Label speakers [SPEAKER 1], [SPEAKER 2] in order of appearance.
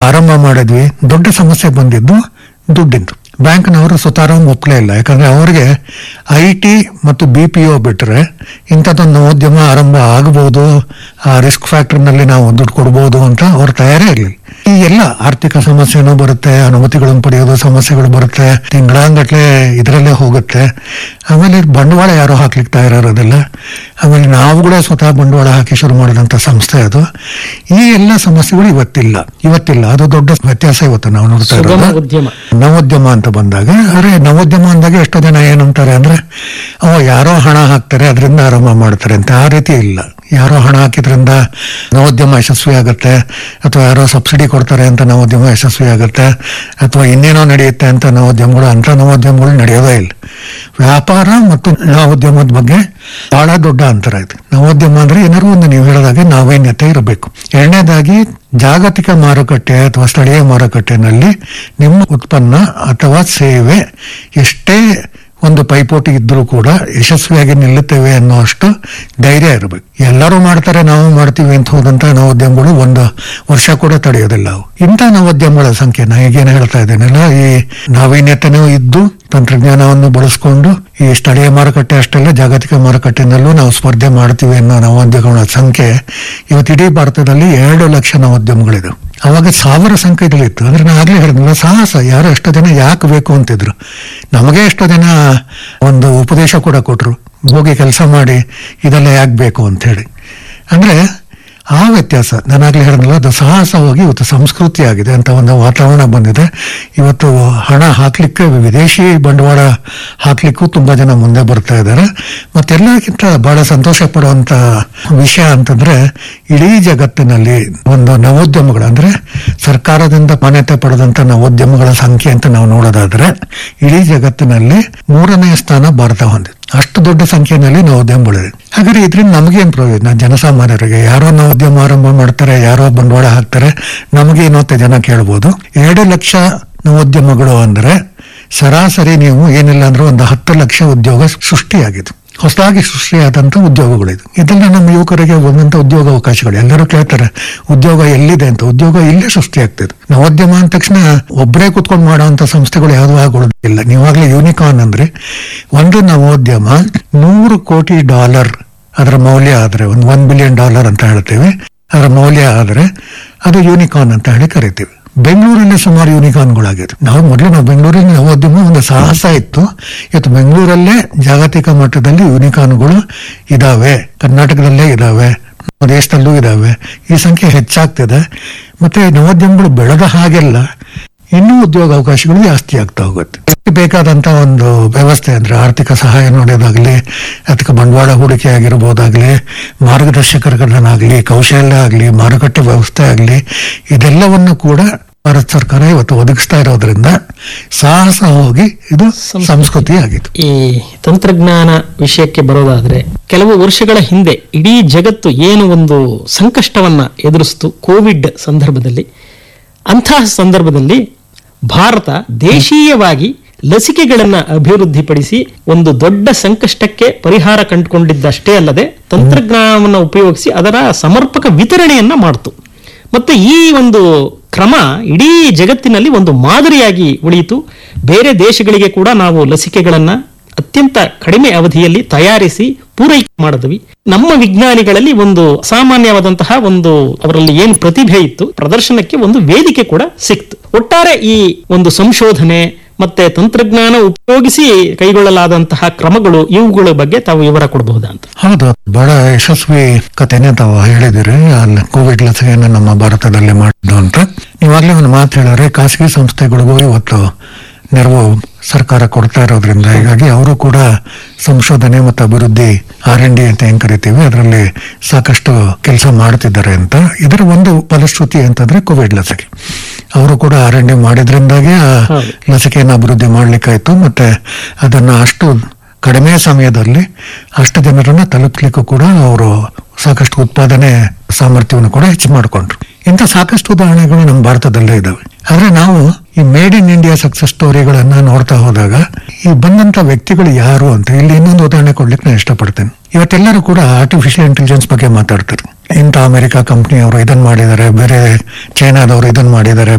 [SPEAKER 1] ಆರಂಭ ಮಾಡಿದ್ವಿ ದೊಡ್ಡ ಸಮಸ್ಯೆ ಬಂದಿದ್ದು ದುಡ್ಡಿಂದು ಬ್ಯಾಂಕ್ನವರು ಸುತಾರಾಮ್ ಒಪ್ಪಲೇ ಇಲ್ಲ ಯಾಕಂದ್ರೆ ಅವರಿಗೆ ಐ ಟಿ ಮತ್ತು ಬಿ ಪಿ ಒ ಬಿಟ್ಟರೆ ಇಂಥದ್ದೊಂದು ನವೋದ್ಯಮ ಆರಂಭ ಆಗಬಹುದು ಆ ರಿಸ್ಕ್ ಫ್ಯಾಕ್ಟರ್ನಲ್ಲಿ ನಾವು ದುಡ್ಡು ಕೊಡ್ಬೋದು ಅಂತ ಅವ್ರ ತಯಾರೇ ಆಗಲಿಲ್ಲ ಈ ಎಲ್ಲ ಆರ್ಥಿಕ ಸಮಸ್ಯೆನೂ ಬರುತ್ತೆ ಅನುಮತಿಗಳನ್ನು ಪಡೆಯೋದು ಸಮಸ್ಯೆಗಳು ಬರುತ್ತೆ ತಿಂಗಳಾಂಗಟ್ಲೆ ಇದರಲ್ಲೇ ಹೋಗುತ್ತೆ ಆಮೇಲೆ ಬಂಡವಾಳ ಯಾರು ಹಾಕ್ಲಿಕ್ಕೆ ತಯಾರಿರೋದಿಲ್ಲ ಆಮೇಲೆ ನಾವುಗಳೇ ಸ್ವತಃ ಬಂಡವಾಳ ಹಾಕಿ ಶುರು ಮಾಡಿದಂಥ ಸಂಸ್ಥೆ ಅದು ಈ ಎಲ್ಲ ಸಮಸ್ಯೆಗಳು ಇವತ್ತಿಲ್ಲ ಇವತ್ತಿಲ್ಲ ಅದು ದೊಡ್ಡ ವ್ಯತ್ಯಾಸ ಇವತ್ತು ನಾವು ನೋಡ್ತಾ
[SPEAKER 2] ಸುಗಮ
[SPEAKER 1] ಇರೋದು
[SPEAKER 2] ಉದ್ಯಮ
[SPEAKER 1] ನವೋದ್ಯಮ ಅಂತ ಬಂದಾಗ ಅರೆ ನವೋದ್ಯಮ ಅಂದಾಗ ಎಷ್ಟೋ ಜನ ಏನಂತಾರೆ ಅಂದ್ರೆ ಓ ಯಾರೋ ಹಣ ಹಾಕ್ತಾರೆ ಅದರಿಂದ ಆರಂಭ ಮಾಡ್ತಾರೆ ಅಂತ ಆ ರೀತಿ ಇಲ್ಲ ಯಾರೋ ಹಣ ಹಾಕಿದ್ರಿಂದ ನವೋದ್ಯಮ ಯಶಸ್ವಿ ಆಗುತ್ತೆ ಅಥವಾ ಯಾರೋ ಸಬ್ಸಿಡಿ ಕೊಡ್ತಾರೆ ಅಂತ ನವೋದ್ಯಮ ಯಶಸ್ವಿ ಆಗುತ್ತೆ ಅಥವಾ ಇನ್ನೇನೋ ನಡೆಯುತ್ತೆ ಅಂತ ನವೋದ್ಯಮಗಳು ಅಂತ ನವೋದ್ಯಮಗಳು ನಡೆಯೋದೇ ಇಲ್ಲ ವ್ಯಾಪಾರ ಮತ್ತು ನವೋದ್ಯಮದ ಬಗ್ಗೆ ಬಹಳ ದೊಡ್ಡ ಅಂತರ ಇದೆ ನವೋದ್ಯಮ ಅಂದ್ರೆ ಏನಾದ್ರು ಒಂದು ನೀವು ಹೇಳಿದಾಗೆ ನಾವೀನ್ಯತೆ ಇರಬೇಕು ಎರಡನೇದಾಗಿ ಜಾಗತಿಕ ಮಾರುಕಟ್ಟೆ ಅಥವಾ ಸ್ಥಳೀಯ ಮಾರುಕಟ್ಟೆನಲ್ಲಿ ನಿಮ್ಮ ಉತ್ಪನ್ನ ಅಥವಾ ಸೇವೆ ಎಷ್ಟೇ ಒಂದು ಪೈಪೋಟಿ ಇದ್ರೂ ಕೂಡ ಯಶಸ್ವಿಯಾಗಿ ನಿಲ್ಲುತ್ತೇವೆ ಅನ್ನೋಷ್ಟು ಧೈರ್ಯ ಇರಬೇಕು ಎಲ್ಲರೂ ಮಾಡ್ತಾರೆ ನಾವು ಮಾಡ್ತೀವಿ ಅಂತ ಹೋದಂತ ನವೋದ್ಯಮಗಳು ಒಂದು ವರ್ಷ ಕೂಡ ತಡೆಯೋದಿಲ್ಲ ಅವು ಇಂಥ ನವೋದ್ಯಮಗಳ ಸಂಖ್ಯೆ ನಾ ಈಗೇನು ಹೇಳ್ತಾ ಇದ್ದೇನಲ್ಲ ಈ ನಾವೀನ್ಯತೆನೂ ಇದ್ದು ತಂತ್ರಜ್ಞಾನವನ್ನು ಬಳಸ್ಕೊಂಡು ಈ ಸ್ಥಳೀಯ ಮಾರುಕಟ್ಟೆ ಅಷ್ಟೆಲ್ಲ ಜಾಗತಿಕ ಮಾರುಕಟ್ಟೆನಲ್ಲೂ ನಾವು ಸ್ಪರ್ಧೆ ಮಾಡ್ತೀವಿ ಅನ್ನೋ ನವೋದ್ಯಮಗಳ ಸಂಖ್ಯೆ ಇವತ್ತು ಇಡೀ ಭಾರತದಲ್ಲಿ ಎರಡು ಲಕ್ಷ ನವೋದ್ಯಮಗಳಿದೆ ಅವಾಗ ಸಾವಿರ ಸಂಖ್ಯೆಗಳಿತ್ತು ಅಂದ್ರೆ ನಾ ಆಗ್ಲೇ ಹೇಳಿದ್ನಲ್ಲ ಸಾಹಸ ಯಾರೋ ಎಷ್ಟೋ ಜನ ಯಾಕೆ ಬೇಕು ಅಂತಿದ್ರು ನಮಗೆ ಎಷ್ಟೋ ಜನ ಒಂದು ಉಪದೇಶ ಕೂಡ ಕೊಟ್ರು ಹೋಗಿ ಕೆಲಸ ಮಾಡಿ ಇದೆಲ್ಲ ಯಾಕೆ ಬೇಕು ಅಂತ ಹೇಳಿ ಅಂದ್ರೆ ಆ ವ್ಯತ್ಯಾಸ ನಾನಾಗ್ಲೇ ಹೇಳಿದ್ನಲ್ಲ ಅದು ಸಾಹಸ ಹೋಗಿ ಇವತ್ತು ಸಂಸ್ಕೃತಿ ಆಗಿದೆ ಅಂತ ಒಂದು ವಾತಾವರಣ ಬಂದಿದೆ ಇವತ್ತು ಹಣ ಹಾಕ್ಲಿಕ್ಕೆ ವಿದೇಶಿ ಬಂಡವಾಳ ಹಾಕ್ಲಿಕ್ಕೂ ತುಂಬಾ ಜನ ಮುಂದೆ ಬರ್ತಾ ಇದ್ದಾರೆ ಮತ್ತೆಲ್ಲಕ್ಕಿಂತ ಬಹಳ ಸಂತೋಷ ಪಡುವಂತ ವಿಷಯ ಅಂತಂದ್ರೆ ಇಡೀ ಜಗತ್ತಿನಲ್ಲಿ ಒಂದು ನವೋದ್ಯಮಗಳು ಅಂದ್ರೆ ಸರ್ಕಾರದಿಂದ ಮಾನ್ಯತೆ ಪಡೆದಂತ ನವೋದ್ಯಮಗಳ ಸಂಖ್ಯೆ ಅಂತ ನಾವು ನೋಡೋದಾದ್ರೆ ಇಡೀ ಜಗತ್ತಿನಲ್ಲಿ ಮೂರನೇ ಸ್ಥಾನ ಭಾರತ ಹೊಂದಿದೆ ಅಷ್ಟು ದೊಡ್ಡ ಸಂಖ್ಯೆಯಲ್ಲಿ ನವೋದ್ಯಮಗಳಿದೆ ಹಾಗಾದ್ರೆ ಇದರಿಂದ ನಮಗೇನು ಪ್ರಯೋಜನ ಜನಸಾಮಾನ್ಯರಿಗೆ ಯಾರೋ ನವೋದ್ಯಮ ಆರಂಭ ಮಾಡ್ತಾರೆ ಯಾರೋ ಬಂಡವಾಳ ಹಾಕ್ತಾರೆ ನಮಗೇನು ಅಂತ ಜನ ಕೇಳ್ಬೋದು ಎರಡು ಲಕ್ಷ ನವೋದ್ಯಮಗಳು ಅಂದ್ರೆ ಸರಾಸರಿ ನೀವು ಏನಿಲ್ಲ ಅಂದ್ರೆ ಒಂದು ಹತ್ತು ಲಕ್ಷ ಉದ್ಯೋಗ ಸೃಷ್ಟಿಯಾಗಿದೆ ಹೊಸದಾಗಿ ಸೃಷ್ಟಿಯಾದಂಥ ಉದ್ಯೋಗಗಳಿದು ಇದೆಲ್ಲ ನಮ್ಮ ಯುವಕರಿಗೆ ಒಂದಂತ ಉದ್ಯೋಗ ಅವಕಾಶಗಳು ಎಲ್ಲರೂ ಕೇಳ್ತಾರೆ ಉದ್ಯೋಗ ಎಲ್ಲಿದೆ ಅಂತ ಉದ್ಯೋಗ ಇಲ್ಲೇ ಸೃಷ್ಟಿಯಾಗ್ತದೆ ನವೋದ್ಯಮ ಅಂದ ತಕ್ಷಣ ಒಬ್ಬರೇ ಕುತ್ಕೊಂಡು ಮಾಡುವಂತ ಸಂಸ್ಥೆಗಳು ಯಾವ್ದು ಆಗೋದಿಲ್ಲ ನೀವಾಗ್ಲೇ ಯೂನಿಕಾರ್ನ್ ಅಂದ್ರೆ ಒಂದು ನವೋದ್ಯಮ ನೂರು ಕೋಟಿ ಡಾಲರ್ ಅದರ ಮೌಲ್ಯ ಆದ್ರೆ ಒಂದು ಒನ್ ಬಿಲಿಯನ್ ಡಾಲರ್ ಅಂತ ಹೇಳ್ತೇವೆ ಅದರ ಮೌಲ್ಯ ಆದ್ರೆ ಅದು ಯೂನಿಕಾರ್ನ್ ಅಂತ ಹೇಳಿ ಕರಿತೀವಿ ಬೆಂಗಳೂರಲ್ಲಿ ಸುಮಾರು ಯೂನಿಕಾರ್ನ್ಗಳಾಗಿದೆ ನಾವು ಮೊದಲು ನಾವು ಬೆಂಗಳೂರಲ್ಲಿ ನವೋದ್ಯಮ ಒಂದು ಸಾಹಸ ಇತ್ತು ಇವತ್ತು ಬೆಂಗಳೂರಲ್ಲೇ ಜಾಗತಿಕ ಮಟ್ಟದಲ್ಲಿ ಯೂನಿಕಾರ್ನ್ಗಳು ಇದಾವೆ ಕರ್ನಾಟಕದಲ್ಲೇ ಇದಾವೆ ನಮ್ಮ ದೇಶದಲ್ಲೂ ಇದಾವೆ ಈ ಸಂಖ್ಯೆ ಹೆಚ್ಚಾಗ್ತಿದೆ ಮತ್ತೆ ನವೋದ್ಯಮಗಳು ಬೆಳೆದ ಹಾಗೆಲ್ಲ ಇನ್ನೂ ಉದ್ಯೋಗ ಅವಕಾಶಗಳು ಜಾಸ್ತಿ ಆಗ್ತಾ ಹೋಗುತ್ತೆ ಇದಕ್ಕೆ ಬೇಕಾದಂತ ಒಂದು ವ್ಯವಸ್ಥೆ ಅಂದ್ರೆ ಆರ್ಥಿಕ ಸಹಾಯ ನೋಡೋದಾಗ್ಲಿ ಅದಕ್ಕೆ ಬಂಡವಾಳ ಹೂಡಿಕೆ ಆಗಿರ್ಬೋದಾಗ್ಲಿ ಮಾರ್ಗದರ್ಶಕರುಗಳನ್ನಾಗ್ಲಿ ಕೌಶಲ್ಯ ಆಗ್ಲಿ ಮಾರುಕಟ್ಟೆ ವ್ಯವಸ್ಥೆ ಆಗ್ಲಿ ಇದೆಲ್ಲವನ್ನು ಕೂಡ ಭಾರತ ಸರ್ಕಾರ ಇವತ್ತು ಒದಗಿಸ್ತಾ ಇರೋದ್ರಿಂದ ಸಾಹಸ ಹೋಗಿ ಇದು ಸಂಸ್ಕೃತಿ ಆಗಿತ್ತು
[SPEAKER 2] ಈ ತಂತ್ರಜ್ಞಾನ ವಿಷಯಕ್ಕೆ ಬರೋದಾದ್ರೆ ಕೆಲವು ವರ್ಷಗಳ ಹಿಂದೆ ಇಡೀ ಜಗತ್ತು ಏನು ಒಂದು ಸಂಕಷ್ಟವನ್ನ ಎದುರಿಸ್ತು ಕೋವಿಡ್ ಸಂದರ್ಭದಲ್ಲಿ ಅಂತಹ ಸಂದರ್ಭದಲ್ಲಿ ಭಾರತ ದೇಶೀಯವಾಗಿ ಲಸಿಕೆಗಳನ್ನ ಅಭಿವೃದ್ಧಿಪಡಿಸಿ ಒಂದು ದೊಡ್ಡ ಸಂಕಷ್ಟಕ್ಕೆ ಪರಿಹಾರ ಕಂಡುಕೊಂಡಿದ್ದಷ್ಟೇ ಅಲ್ಲದೆ ತಂತ್ರಜ್ಞಾನವನ್ನು ಉಪಯೋಗಿಸಿ ಅದರ ಸಮರ್ಪಕ ವಿತರಣೆಯನ್ನ ಮಾಡಿತು ಮತ್ತೆ ಈ ಒಂದು ಕ್ರಮ ಇಡೀ ಜಗತ್ತಿನಲ್ಲಿ ಒಂದು ಮಾದರಿಯಾಗಿ ಉಳಿಯಿತು ಬೇರೆ ದೇಶಗಳಿಗೆ ಕೂಡ ನಾವು ಲಸಿಕೆಗಳನ್ನ ಅತ್ಯಂತ ಕಡಿಮೆ ಅವಧಿಯಲ್ಲಿ ತಯಾರಿಸಿ ಪೂರೈಕೆ ಮಾಡಿದ್ವಿ ನಮ್ಮ ವಿಜ್ಞಾನಿಗಳಲ್ಲಿ ಒಂದು ಸಾಮಾನ್ಯವಾದಂತಹ ಒಂದು ಅವರಲ್ಲಿ ಏನು ಪ್ರತಿಭೆ ಇತ್ತು ಪ್ರದರ್ಶನಕ್ಕೆ ಒಂದು ವೇದಿಕೆ ಕೂಡ ಸಿಕ್ತು ಒಟ್ಟಾರೆ ಈ ಒಂದು ಸಂಶೋಧನೆ ಮತ್ತೆ ತಂತ್ರಜ್ಞಾನ ಉಪಯೋಗಿಸಿ ಕೈಗೊಳ್ಳಲಾದಂತಹ ಕ್ರಮಗಳು ಇವುಗಳ ಬಗ್ಗೆ ತಾವು ವಿವರ ಕೊಡಬಹುದಾ ಅಂತ
[SPEAKER 1] ಹೌದು ಬಹಳ ಯಶಸ್ವಿ ಕಥೆನೇ ತಾವು ಹೇಳಿದಿರಿ ಅಲ್ಲಿ ಕೋವಿಡ್ ಲಸಿಕೆಯನ್ನು ನಮ್ಮ ಭಾರತದಲ್ಲಿ ಮಾಡಿದ್ದು ಅಂತ ನೀವಾಗ್ಲೇ ಒಂದು ಮಾತು ಹೇಳಿದ್ರೆ ಖಾಸಗಿ ಸಂಸ್ಥೆಗಳಿಗೂ ಇವತ್ತು ನೆರವು ಸರ್ಕಾರ ಕೊಡ್ತಾ ಇರೋದ್ರಿಂದ ಹೀಗಾಗಿ ಅವರು ಕೂಡ ಸಂಶೋಧನೆ ಮತ್ತು ಅಭಿವೃದ್ಧಿ ಆರ್ ಎನ್ ಡಿ ಅಂತ ಏನ್ ಕರಿತೀವಿ ಅದರಲ್ಲಿ ಸಾಕಷ್ಟು ಕೆಲಸ ಮಾಡ್ತಿದ್ದಾರೆ ಅಂತ ಇದರ ಒಂದು ಫಲಶ್ರುತಿ ಅಂತಂದ್ರೆ ಕೋವಿಡ್ ಲಸಿಕೆ ಅವರು ಕೂಡ ಆರ್ ಎನ್ ಡಿ ಮಾಡಿದ್ರಿಂದಾಗೆ ಆ
[SPEAKER 2] ಹೌದು.
[SPEAKER 1] ಲಸಿಕೆಯನ್ನು ಅಭಿವೃದ್ಧಿ ಮಾಡ್ಲಿಕ್ಕಾಯ್ತು ಮತ್ತೆ ಅದನ್ನ ಅಷ್ಟು ಕಡಿಮೆ ಸಮಯದಲ್ಲಿ ಅಷ್ಟು ಜನರನ್ನ ತಲುಪಲಿಕ್ಕೂ ಕೂಡ ಅವರು ಸಾಕಷ್ಟು ಉತ್ಪಾದನೆ ಸಾಮರ್ಥ್ಯವನ್ನು ಕೂಡ ಹೆಚ್ಚು ಮಾಡಿಕೊಂಡ್ರು ಇಂಥ ಸಾಕಷ್ಟು ಉದಾಹರಣೆಗಳು ನಮ್ಮ ಭಾರತದಲ್ಲೇ ಇದಾವೆ ಆದ್ರೆ ನಾವು ಈ ಮೇಡ್ ಇನ್ ಇಂಡಿಯಾ ಸಕ್ಸಸ್ ಸ್ಟೋರಿಗಳನ್ನ ನೋಡ್ತಾ ಹೋದಾಗ ಈ ಬಂದಂತ ವ್ಯಕ್ತಿಗಳು ಯಾರು ಅಂತ ಇಲ್ಲಿ ಇನ್ನೊಂದು ಉದಾಹರಣೆ ಕೊಡ್ಲಿಕ್ಕೆ ನಾನು ಇಷ್ಟಪಡ್ತೇನೆ ಇವತ್ತೆಲ್ಲರೂ ಕೂಡ ಆರ್ಟಿಫಿಷಿಯಲ್ ಇಂಟೆಲಿಜೆನ್ಸ್ ಬಗ್ಗೆ ಮಾತಾಡ್ತಾರೆ ಇಂಥ ಅಮೆರಿಕ ಕಂಪ್ನಿಯವರು ಇದನ್ನ ಮಾಡಿದ್ದಾರೆ ಬೇರೆ ಚೈನಾದವರು ಇದನ್ನ ಮಾಡಿದ್ದಾರೆ